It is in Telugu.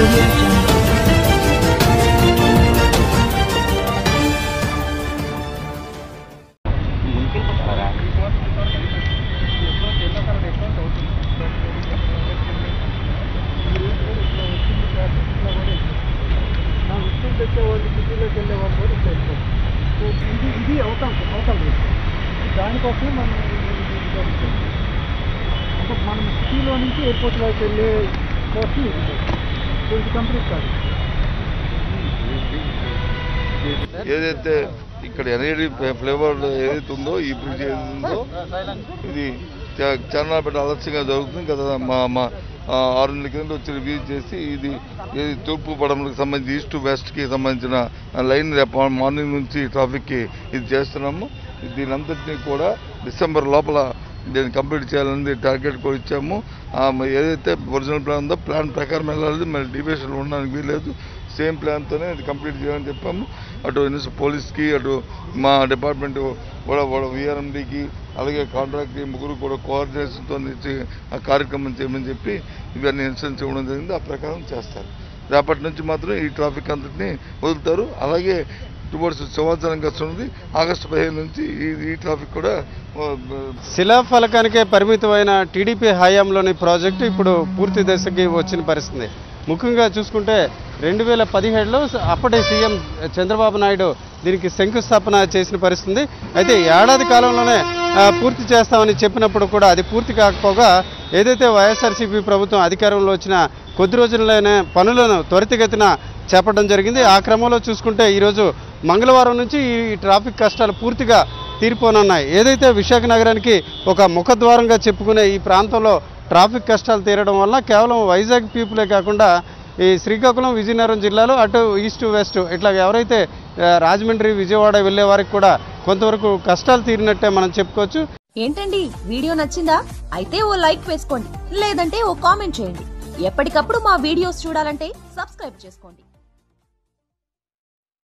audio jungle. ఇది ఇది అవుతాం అవుతాం దానికోసం మనం ఇది జరుగుతుంది. అంటే మనం సిటీలో నుంచి ఎయిర్పోర్ట్లోకి వెళ్ళే కోసం ఇది సో ఇది కంప్లీట్ కాదు ఏదైతే ఇక్కడ ఎనర్జీ ఫ్లేవర్ ఏదైతే ఉందో ఈ బ్రిడ్జ్ ఏదైతే ఉందో ఇది చా- చార్నాపేట ఆలస్యంగా జరుగుతుంది గత మా మా ఆ, ఆరు నెలల కింద వచ్చి రివ్యూ చేసి ఇది ఇది తూర్పు పడమలకు సంబంధించి ఈస్ట్ టు వెస్ట్కి సంబంధించిన లైన్ రేపు మార్నింగ్ నుంచి ట్రాఫిక్కి ఇది చేస్తున్నాము దీని అంతటినీ కూడా డిసెంబర్ లోపల దీన్ని కంప్లీట్ చేయాలని టార్గెట్ కూడా ఇచ్చాము ఆ, మరి ఏదైతే ఒరిజినల్ ప్లాన్ ఉందో ప్లాన్ ప్రకారం వెళ్ళాలి మరి డివియేషన్ ఉండడానికి వీల్లేదు సేమ్ ప్లాన్తోనే ఇది కంప్లీట్ చేయాలని చెప్పాము అటు ఎన్ఎస్ పోలీస్కి అటు మా డిపార్ట్మెంట్ కూడా కూడా విఆర్ఎండికి అలాగే కాంట్రాక్ట్ ముగ్గురు కూడా కోఆర్డినేషన్తో ఆ కార్యక్రమం చేయమని చెప్పి ఇవన్నీ ఇన్సూరెన్స్ ఇవ్వడం జరిగింది ఆ ప్రకారం చేస్తారు రేపటి నుంచి మాత్రం ఈ ట్రాఫిక్ అంతటిని వదులుతారు అలాగే టువర్డ్స్ సంవత్సరం వస్తున్నది ఆగస్టు పదిహేను నుంచి ఈ ఈ ట్రాఫిక్ కూడా ఆ, శిలాఫలకానికే పరిమితమైన టీడీపీ హయాంలోని ప్రాజెక్టు ఇప్పుడు పూర్తి దశకి వచ్చిన పరిస్థితి ముఖ్యంగా చూసుకుంటే రెండు వేల పదిహేడులో అప్పటి సీఎం చంద్రబాబు నాయుడు దీనికి శంకుస్థాపన చేసిన పరిస్థితి అయితే ఏడాది కాలంలోనే ఆ, పూర్తి చేస్తామని చెప్పినప్పుడు కూడా అది పూర్తి కాకపోగా ఏదైతే వైఎస్ఆర్సీపీ ప్రభుత్వం అధికారంలో వచ్చిన కొద్ది రోజుల్లోనే పనులను త్వరితగతిన చేపట్టడం జరిగింది ఆ క్రమంలో చూసుకుంటే ఈరోజు మంగళవారం నుంచి ఈ ట్రాఫిక్ కష్టాలు పూర్తిగా తీరిపోనున్నాయి ఏదైతే విశాఖ నగరానికి ఒక ముఖద్వారంగా చెప్పుకునే ఈ ప్రాంతంలో ట్రాఫిక్ కష్టాలు తీరడం వల్ల కేవలం వైజాగ్ పీపులే కాకుండా ఈ శ్రీకాకుళం విజయనగరం జిల్లాలో అటు ఈస్ట్ వెస్ట్ ఇట్లా ఎవరైతే ఆ, రాజమండ్రి విజయవాడ వెళ్ళే వారికి కూడా కొంతవరకు కష్టాలు తీరినట్టే మనం చెప్పుకోవచ్చు ఏంటండి వీడియో నచ్చిందా అయితే ఓ లైక్ వేసుకోండి లేదంటే ఓ కామెంట్ చేయండి ఎప్పటికప్పుడు మా వీడియోస్ చూడాలంటే సబ్స్క్రైబ్ చేసుకోండి